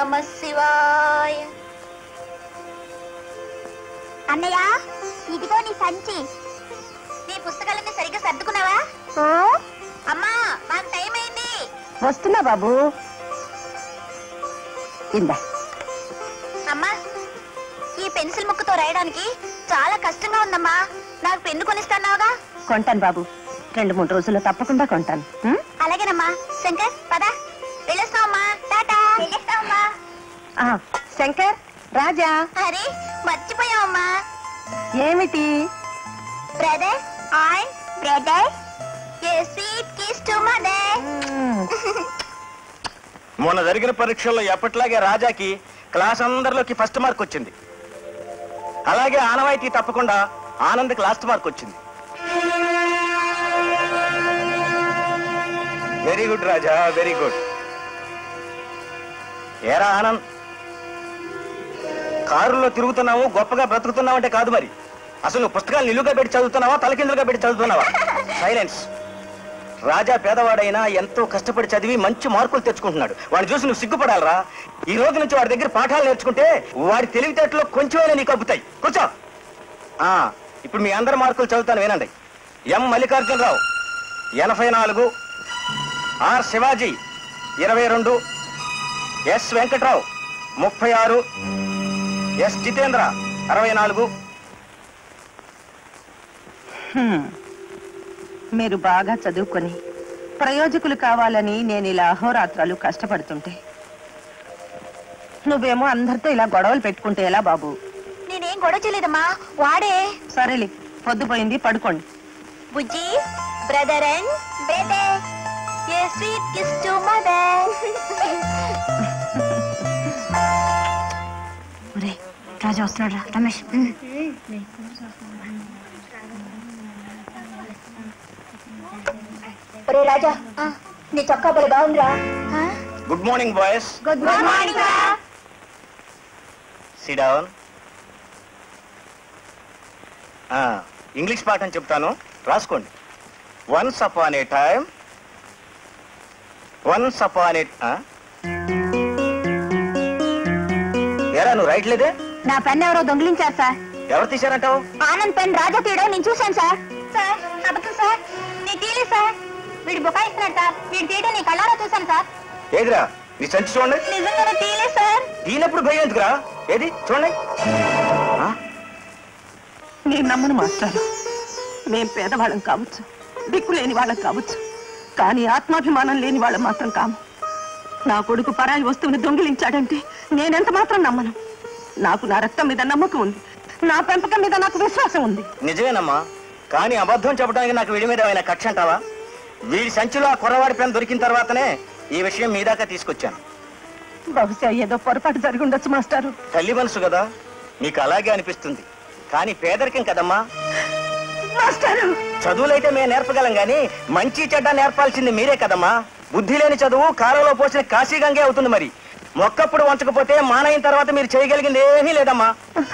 నమ శివాయ అన్నయ్య ఇదిగో నీ సంచి నీ పుస్తకాలన్నీ సరిగ్గా సర్దుకున్నావా అమ్మా మాకు టైం అయింది వస్తున్నా బాబు ఇందా అమ్మా ఈ పెన్సిల్ ముక్కతో రాయడానికి చాలా కష్టంగా ఉందమ్మా నాకు పెన్ను కొనిస్తాన్నావుగా కొంటాను బాబు రెండు మూడు రోజుల్లో తప్పకుండా కొంటాను ఉం? అలాగేనమ్మా శంకర్ పద వెళ్ళొస్తామమ్మా టాటా వెళ్ళొస్తామమ్మా ఆ, శంకర్ రాజా అరే మర్చిపోయావమ్మా ఏమిటి brother and brother a sweet kiss to mother ఉం. మొన్న జరిగిన పరీక్షల్లో ఎప్పట్లాగే రాజాకి క్లాస్ అందరిలోకి ఫస్ట్ మార్క్ వచ్చింది అలాగే ఆనవాయితీ తప్పకుండా ఆనంద్కి లాస్ట్ మార్క్ వచ్చింది very good Raja very good ఏరా ఆనంద్ కారులో తిరుగుతున్నావు గొప్పగా బ్రతుకుతున్నావు అంటే కాదు మరి అసలు నువ్వు పుస్తకాలు నిలువుగా పెట్టి చదువుతున్నావా తలకిందులుగా పెట్టి చదువుతున్నావా సైలెన్స్ రాజా పేదవాడైనా ఎంతో కష్టపడి చదివి మంచి మార్కులు తెచ్చుకుంటున్నాడు వాడిని చూసి నువ్వు సిగ్గుపడాలరా ఈ రోజు నుంచి వాడి దగ్గర పాఠాలు నేర్చుకుంటే వాడి తెలివితేటలో కొంచెమైనా నీకు అబ్బుతాయి కూర్చో ఆ, ఇప్పుడు మీ అందరి మార్కులు చదువుతాను వినండి ఎం మల్లికార్జునరావు ఎనభై నాలుగు ఆర్ శివాజీ ఇరవై రెండు ఎస్ వెంకట్రావు ముప్పై ఆరు ఎస్ జితేంద్ర అరవై నాలుగు హ్మ్. మీరు బాగా చదువుకొని ప్రయోజకులు కావాలని నేను ఇలా అహోరాత్రాలు కష్టపడుతుంటే నువ్వేమో అందరితో ఇలా గొడవలు పెట్టుకుంటే ఎలా బాబు నేనేం గొడవ చేయలేదమ్మా వాడే సరేలే పొద్దుపోయింది పడుకోండి బుజ్జి brother and brother a sweet kiss to mother Raja వస్తున్నాడు రమేష్ ఒరే రాజా నీ చొక్కా బలి బాగుందిరా good morning boys good morning sit down English పాఠం చెప్తాను రాసుకోండి once upon a time once upon a era నువ్వు రైట్ లేదే నా పెన్ ఎవరో దొంగిలించారు సార్ ఎవరు తీశారంటావు ఆనంద్ పెన్ రాజా తీయడం నేను చూశాను సార్ సార్ అబద్ధం సార్ నేను తీయలేదు సార్ వీడు బుకాయిస్తున్నాడు సార్ వీడు తీయడం నేను కళ్ళారా చూశాను సార్ ఏదిరా నీ సంచి చూడండి నిజంగానే తీయలేదు సార్ దీనప్పుడు భయం ఎందుకురా ఏది చూడండి ఆ? నేను నమ్మను మాస్టారు మేం పేదవాళ్ళం కావచ్చు దిక్కు లేని వాళ్ళం కావచ్చు కానీ ఆత్మాభిమానం లేని వాళ్ళం మాత్రం కాము నా కొడుకు పరాయి వస్తువుని దొంగిలించాడంటే నేనెంత మాత్రం నమ్మను నాకు నా రక్తం మీద నమ్మకం ఉంది నా పెంపకం మీద నాకు విశ్వాసం ఉంది నిజమేనమ్మా కానీ అబద్ధం చెప్పడానికి నాకు వీడి మీద ఏమైనా కక్ష అంటావా వీడి సంచిలో ఆ కుర్రవాడి పెన్ దొరికిన తర్వాతనే ఈ విషయం మీ దాకా తీసుకొచ్చాను బహుశా ఏదో పొరపాటు జరిగి ఉండొచ్చు మాస్టారు తల్లి మనసు కదా మీకు అలాగే అనిపిస్తుంది కానీ పేదరికం కదమ్మా మాస్టారు చదువులైతే మేము నేర్పగలం గాని మంచి చెడ్డ నేర్పాల్సింది మీరే కదమ్మా బుద్ధి లేని చదువు కాలంలో పోసిన కాశీగంగే అవుతుంది మరి మొక్కప్పుడు వంచకపోతే మానయిన తర్వాత మీరు చేయగలిగింది ఏమీ లేదమ్మా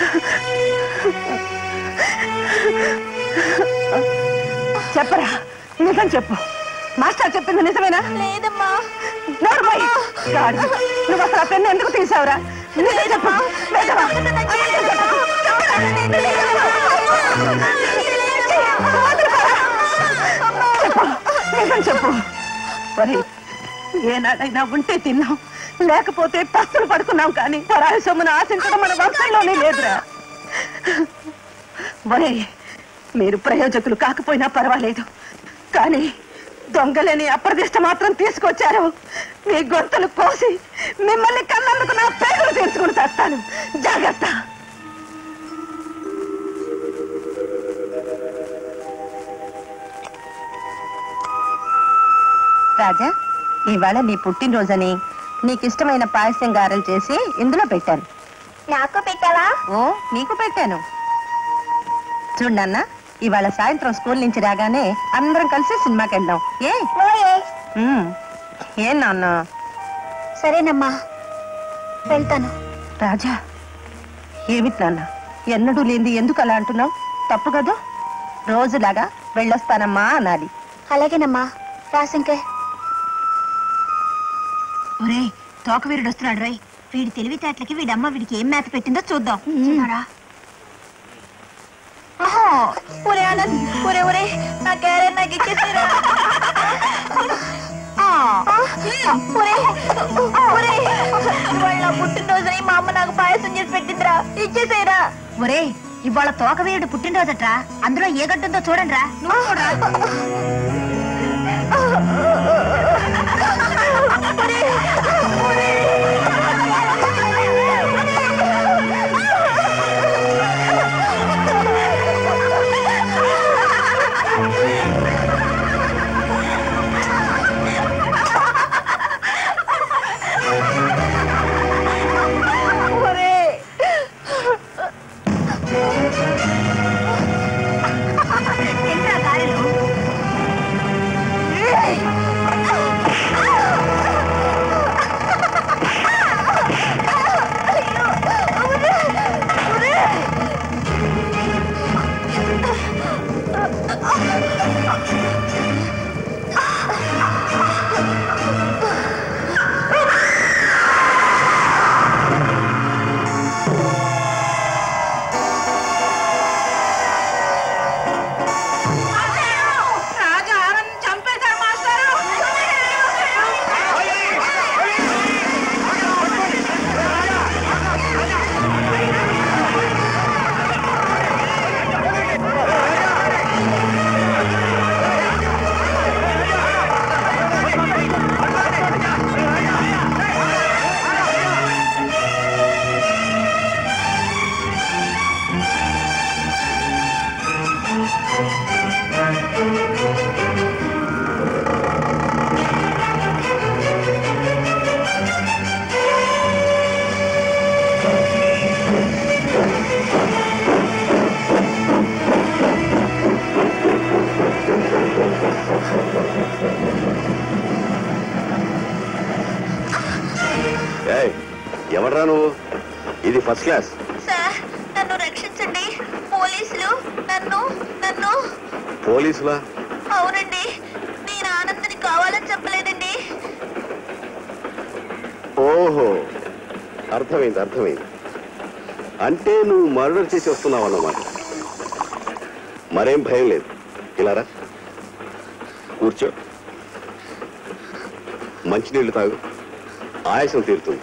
చెప్పరా నిజం చెప్పు మాస్టర్ చెప్పింది నిజమేనా లేదమ్మా నోర్మై గాడిద. నువ్వు అసలు ఆ పెన్ను ఎందుకు తీసావురా నిజం చెప్పు వేగవా. అబద్ధం చెప్పకు. చెప్పు నిజం చెప్పు మరి ఏనాడైనా ఉంటే తిన్నాం లేకపోతే పస్తులు పడుకున్నాం కానీ పరాయి సొమ్మును ఆశించడం మన వంశంలోనే లేదురా ఒరే మీరు ప్రయోజకులు కాకపోయినా పర్వాలేదు కానీ దొంగలేని అప్రదిష్ట మాత్రం తీసుకొచ్చారు మీ గొంతులు కోసి మిమ్మల్ని కన్నందుకు నా పేగులు తీర్చుకుని చేస్తాను జాగ్రత్త రాజా ఇవాళ నీ పుట్టినరోజని నీకిష్టమైన పాయసం గారెలు చేసి ఇందులో పెట్టాను నాకు పెట్టావా ఓ నీకు పెట్టాను చూడన్న ఇవాళ సాయంత్రం స్కూల్ నుంచి రాగానే అందరం కలిసి సినిమాకి వెళ్దాం ఏ ఉమ్, ఏం నాన్న సరేనమ్మా వెళ్తాను రాజా ఏమిటి నాన్న ఎన్నడూ లేనిది ఎందుకు అలా అంటున్నావు తప్పు కదా రోజులాగా వెళ్ళొస్తానమ్మా అనాలి అలాగేనమ్మా రాసింకే ఒరే తోక వీరుడు వస్తున్నాడు రై వీడి తెలివితేటలకి వీడమ్మ వీడికి ఏం మేత పెట్టిందో చూద్దాం చిన్నారా ఆహా, ఒరే ఆనంద్ ఒరే ఒరే నా క్యారెట్ నాకు ఇచ్చేసారా ఒరే ఒరే ఇవాళ నా పుట్టినరోజుని మా అమ్మ నాకు పాయసం చేసి పెట్టిందిరా ఇచ్చేసేరా ఒరే ఇవాళ తోకవేయుడు పుట్టినరోజట్రా అందులో ఏ గడ్డుందో చూడండిరా నువ్వు చూడరా తింటా గారెలు రాజా ఆనంద్ చంపేశారు మాస్టారు ఏయ్, ఎవడ్రా నువ్వు ఇది ఫస్ట్ క్లాస్ సార్ నన్ను రక్షించండి పోలీసులు నన్ను నన్ను పోలీసులా అవునండి నేను ఆనందని కావాలని చెప్పలేదండి ఓహో అర్థమైంది అర్థమైంది అంటే నువ్వు మర్డర్ చేసి వస్తున్నావు అన్నమాట మరేం భయం లేదు ఇలా రా కూర్చో మంచినీళ్ళు తాగు ఆయాసం తీరుతుంది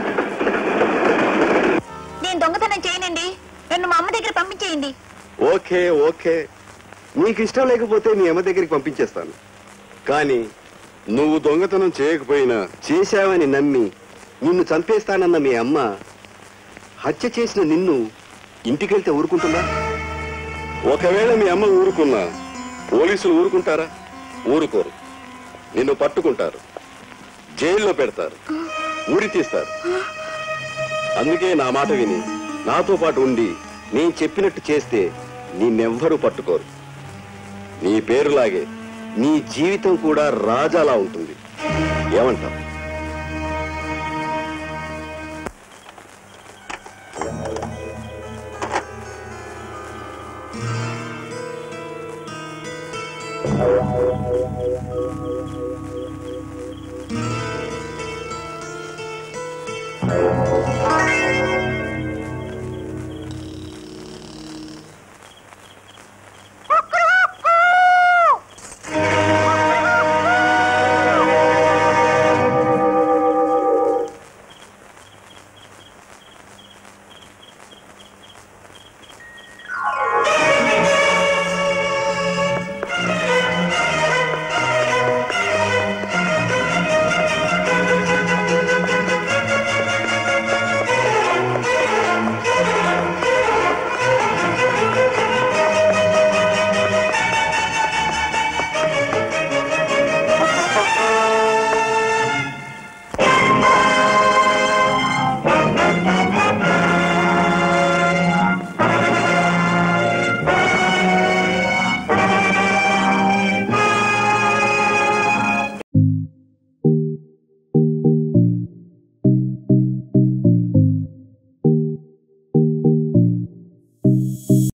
నేను దొంగతనం చేయనండి నన్ను మా అమ్మ దగ్గర పంపించేయండి ఓకే ఓకే నీకు ఇష్టం లేకపోతే నీ అమ్మ దగ్గరికి పంపించేస్తాను కానీ నువ్వు దొంగతనం చేయకపోయినా చేశావని నమ్మి నిన్ను చంపేస్తానన్న మీ అమ్మ హత్య చేసిన నిన్ను ఇంటికెళ్తే ఊరుకుంటుందా ఒకవేళ మీ అమ్మ ఊరుకున్నా పోలీసులు ఊరుకుంటారా ఊరుకోరు నిన్ను పట్టుకుంటారు జైల్లో పెడతారు ఊరి తీస్తారు అందుకే నా మాట విని నాతో పాటు ఉండి నేను చెప్పినట్టు చేస్తే నిన్నెవ్వరూ పట్టుకోరు నీ పేరులాగే నీ జీవితం కూడా రాజాలా ఉంటుంది ఏమంటావు ఆ